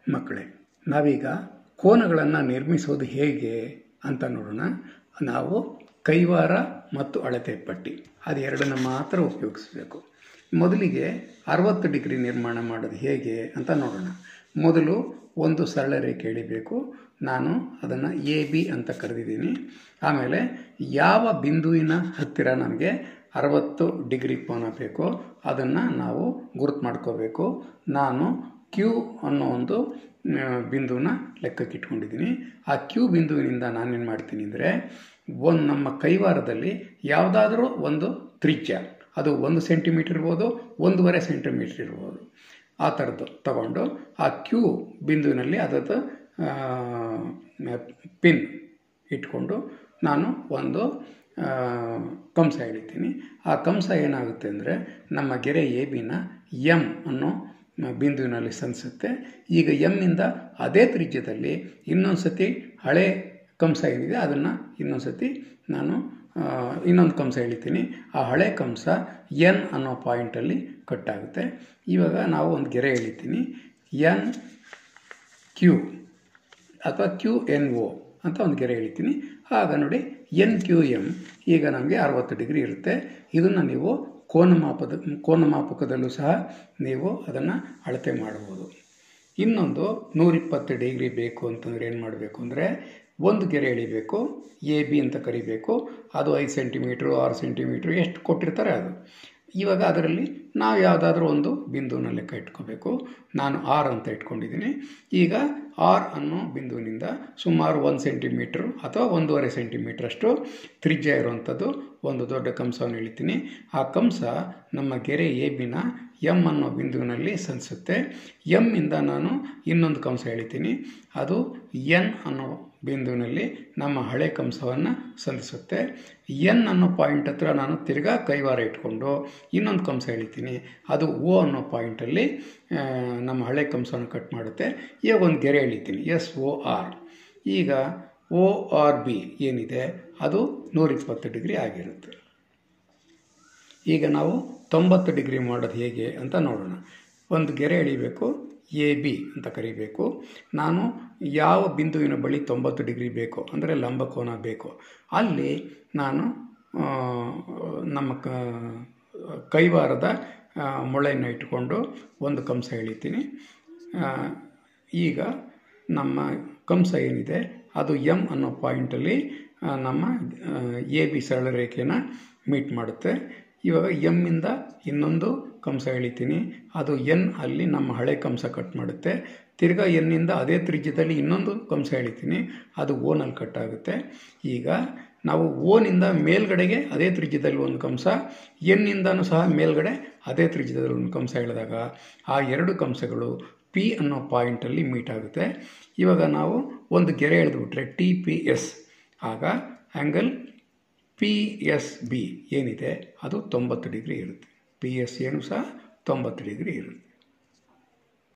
ಮಕ್ಕಳೇ ನಾವೀಗ ಕೋನಗಳನ್ನು ನಿರ್ಮಿಸೋದು ಹೇಗೆ ಅಂತ ನೋಡೋಣ ನಾವು ಕೈವಾರ ಮತ್ತು ಅಳತೆ ಪಟ್ಟಿ ಅದೆರಡನ್ನು ಮಾತ್ರ ಉಪಯೋಗಿಸಬೇಕು ಮೊದಲಿಗೆ ಅರವತ್ತು ಡಿಗ್ರಿ ನಿರ್ಮಾಣ ಮಾಡೋದು ಹೇಗೆ ಅಂತ ನೋಡೋಣ ಮೊದಲು ಒಂದು ಸರಳ ರೇಖೆ ಎಳಿಬೇಕು ನಾನು ಅದನ್ನು ಎ ಬಿ ಅಂತ ಕರೆದಿದ್ದೀನಿ ಆಮೇಲೆ ಯಾವ ಬಿಂದುವಿನ ಹತ್ತಿರ ನಮಗೆ ಅರವತ್ತು ಡಿಗ್ರಿ ಕೋನ ಬೇಕೋ ಅದನ್ನು ನಾವು ಗುರುತು ಮಾಡ್ಕೋಬೇಕು ನಾನು ಕ್ಯೂ ಅನ್ನೋ ಒಂದು ಬಿಂದುವನ್ನ ಲೆಕ್ಕಕ್ಕೆ ಇಟ್ಕೊಂಡಿದ್ದೀನಿ ಆ ಕ್ಯೂ ಬಿಂದುವಿನಿಂದ ನಾನೇನು ಮಾಡ್ತೀನಿ ಅಂದರೆ ಒಂದು ನಮ್ಮ ಕೈವಾರದಲ್ಲಿ ಯಾವುದಾದ್ರೂ ಒಂದು ತ್ರಿಜ್ಯ ಅದು ಒಂದು ಸೆಂಟಿಮೀಟ್ರ್ ಇರ್ಬೋದು ಒಂದೂವರೆ ಸೆಂಟಿಮೀಟ್ರ್ ಇರ್ಬೋದು ಆ ಥರದ್ದು ತಗೊಂಡು ಆ ಕ್ಯೂ ಬಿಂದುವಿನಲ್ಲಿ ಅದರದ್ದು ಪಿನ್ ಇಟ್ಕೊಂಡು ನಾನು ಒಂದು ಕಂಸ ಎಳಿತೀನಿ ಆ ಕಂಸ ಏನಾಗುತ್ತೆ ಅಂದರೆ ನಮ್ಮ ಗೆರೆ ಎ ಬಿನ ಎಮ್ ಅನ್ನೋ ಬಿಂದುವಿನಲ್ಲಿ ಸಂಧಿಸುತ್ತೆ ಈಗ ಎಮ್ಮಿಂದ ಅದೇ ತ್ರಿಜ್ಯದಲ್ಲಿ ಇನ್ನೊಂದು ಸತಿ ಹಳೆ ಕಂಸ ಏನಿದೆ ಅದನ್ನು ಇನ್ನೊಂದು ಸತಿ ನಾನು ಇನ್ನೊಂದು ಕಂಸ ಎಳಿತೀನಿ ಆ ಹಳೆ ಕಂಸ ಎನ್ ಅನ್ನೋ ಪಾಯಿಂಟಲ್ಲಿ ಕಟ್ಟಾಗುತ್ತೆ ಇವಾಗ ನಾವು ಒಂದು ಗೆರೆ ಎಳಿತೀನಿ ಎನ್ ಕ್ಯೂ ಅಥವಾ ಕ್ಯೂ ಎನ್ ಒ ಅಂತ ಒಂದು ಗೆರೆ ಎಳಿತೀನಿ ಆಗ ನೋಡಿ ಎನ್ ಕ್ಯೂ ಎಮ್ ಈಗ ನಮಗೆ ಅರವತ್ತು ಡಿಗ್ರಿ ಇರುತ್ತೆ ಇದನ್ನು ನೀವು ಕೋನಮಾಪದ ಕೋನಮಾಪಕದಲ್ಲೂ ಸಹ ನೀವು ಅದನ್ನು ಅಳತೆ ಮಾಡ್ಬೋದು ಇನ್ನೊಂದು ನೂರಿಪ್ಪತ್ತು ಡಿಗ್ರಿ ಬೇಕು ಅಂತಂದರೆ ಏನು ಮಾಡಬೇಕು ಅಂದರೆ ಒಂದು ಗೆರೆ ಎಳಿಬೇಕು ಎ ಬಿ ಅಂತ ಕರಿಬೇಕು ಅದು ಐದು ಸೆಂಟಿಮೀಟ್ರು ಆರು ಸೆಂಟಿಮೀಟ್ರು ಎಷ್ಟು ಕೊಟ್ಟಿರ್ತಾರೆ ಅದು ಇವಾಗ ಅದರಲ್ಲಿ ನಾವು ಯಾವುದಾದ್ರೂ ಒಂದು ಬಿಂದುವನ್ನ ಲೆಕ್ಕ ಇಟ್ಕೋಬೇಕು ನಾನು ಆರ್ ಅಂತ ಇಟ್ಕೊಂಡಿದ್ದೀನಿ ಈಗ ಆರ್ ಅನ್ನೋ ಬಿಂದುವಿನಿಂದ ಸುಮಾರು ಒಂದು ಸೆಂಟಿಮೀಟ್ರು ಅಥವಾ ಒಂದೂವರೆ ಸೆಂಟಿಮೀಟ್ರಷ್ಟು ತ್ರಿಜ್ಯ ಇರುವಂಥದ್ದು ಒಂದು ದೊಡ್ಡ ಕಂಸವನ್ನು ಎಳಿತೀನಿ ಆ ಕಂಸ ನಮ್ಮ ಗೆರೆ ಎ ಬಿನ ಎಮ್ ಅನ್ನೋ ಬಿಂದುವಿನಲ್ಲಿ ಸಂಧಿಸುತ್ತೆ ಎಮ್ಮಿಂದ ನಾನು ಇನ್ನೊಂದು ಕಂಸ ಎಳಿತೀನಿ ಅದು ಎನ್ ಅನ್ನೋ ಬಿಂದುವಿನಲ್ಲಿ ನಮ್ಮ ಹಳೆ ಕಂಸವನ್ನು ಸಂಧಿಸುತ್ತೆ ಎನ್ ಅನ್ನೋ ಪಾಯಿಂಟ್ ಹತ್ರ ನಾನು ತಿರ್ಗಾ ಕೈವಾರ ಇಟ್ಕೊಂಡು ಇನ್ನೊಂದು ಕಂಸ ಎಳಿತೀನಿ ಅದು ಓ ಅನ್ನೋ ಪಾಯಿಂಟಲ್ಲಿ ನಮ್ಮ ಹಳೆ ಕಂಸವನ್ನು ಕಟ್ ಮಾಡುತ್ತೆ ಈಗ ಒಂದು ಗೆರೆ ಎಳಿತೀನಿ ಎಸ್ ಒ ಆರ್ ಈಗ ಒ ಆರ್ ಬಿ ಏನಿದೆ ಅದು ನೂರಿಪ್ಪತ್ತು ಡಿಗ್ರಿ ಆಗಿರುತ್ತೆ ಈಗ ನಾವು ತೊಂಬತ್ತು ಡಿಗ್ರಿ ಮಾಡೋದು ಹೇಗೆ ಅಂತ ನೋಡೋಣ ಒಂದು ಗೆರೆ ಎಳಿಬೇಕು ಎ ಬಿ ಅಂತ ಕರಿಬೇಕು ನಾನು ಯಾವ ಬಿಂದುವಿನ ಬಳಿ ತೊಂಬತ್ತು ಡಿಗ್ರಿ ಬೇಕು ಅಂದರೆ ಲಂಬಕೋನ ಬೇಕು ಅಲ್ಲಿ ನಾನು ನಮ್ಮ ಕ ಕೈವಾರದ ಮೊಳೆಯನ್ನು ಇಟ್ಕೊಂಡು ಒಂದು ಕಂಸ ಎಳಿತೀನಿ ಈಗ ನಮ್ಮ ಕಂಸ ಏನಿದೆ ಅದು ಎಮ್ ಅನ್ನೋ ಪಾಯಿಂಟಲ್ಲಿ ನಮ್ಮ ಎ ಬಿ ಸರಳ ರೇಖೆನ ಮೀಟ್ ಮಾಡುತ್ತೆ ಇವಾಗ ಎಮ್ಮಿಂದ ಇನ್ನೊಂದು ಕಂಸ ಎಳಿತೀನಿ ಅದು ಎನ್ ಅಲ್ಲಿ ನಮ್ಮ ಹಳೆ ಕಂಸ ಕಟ್ ಮಾಡುತ್ತೆ ತಿರ್ಗಾ ಎನ್ನಿಂದ ಅದೇ ತ್ರಿಜ್ಯದಲ್ಲಿ ಇನ್ನೊಂದು ಕಂಸ ಎಳಿತೀನಿ ಅದು ಓನಲ್ಲಿ ಕಟ್ ಆಗುತ್ತೆ ಈಗ ನಾವು ಓನಿಂದ ಮೇಲ್ಗಡೆಗೆ ಅದೇ ತ್ರಿಜ್ಯದಲ್ಲಿ ಒಂದು ಕಂಸ ಎನ್ನಿಂದನೂ ಸಹ ಮೇಲ್ಗಡೆ ಅದೇ ತ್ರಿಜ್ಯದಲ್ಲಿ ಒಂದು ಕಂಸ ಎಳೆದಾಗ ಆ ಎರಡು ಕಂಸಗಳು ಪಿ ಅನ್ನೋ ಪಾಯಿಂಟಲ್ಲಿ ಮೀಟ್ ಆಗುತ್ತೆ ಇವಾಗ ನಾವು ಒಂದು ಗೆರೆ ಎಳೆದುಬಿಟ್ರೆ ಟಿ ಪಿ ಎಸ್ ಆಗ ಆ್ಯಂಗಲ್ ಪಿ ಎಸ್ ಬಿ ಏನಿದೆ ಅದು ತೊಂಬತ್ತು ಡಿಗ್ರಿ ಇರುತ್ತೆ ಪಿ ಎಸ್ ಏನು ಸಹ ತೊಂಬತ್ತು ಡಿಗ್ರಿ ಇರುತ್ತೆ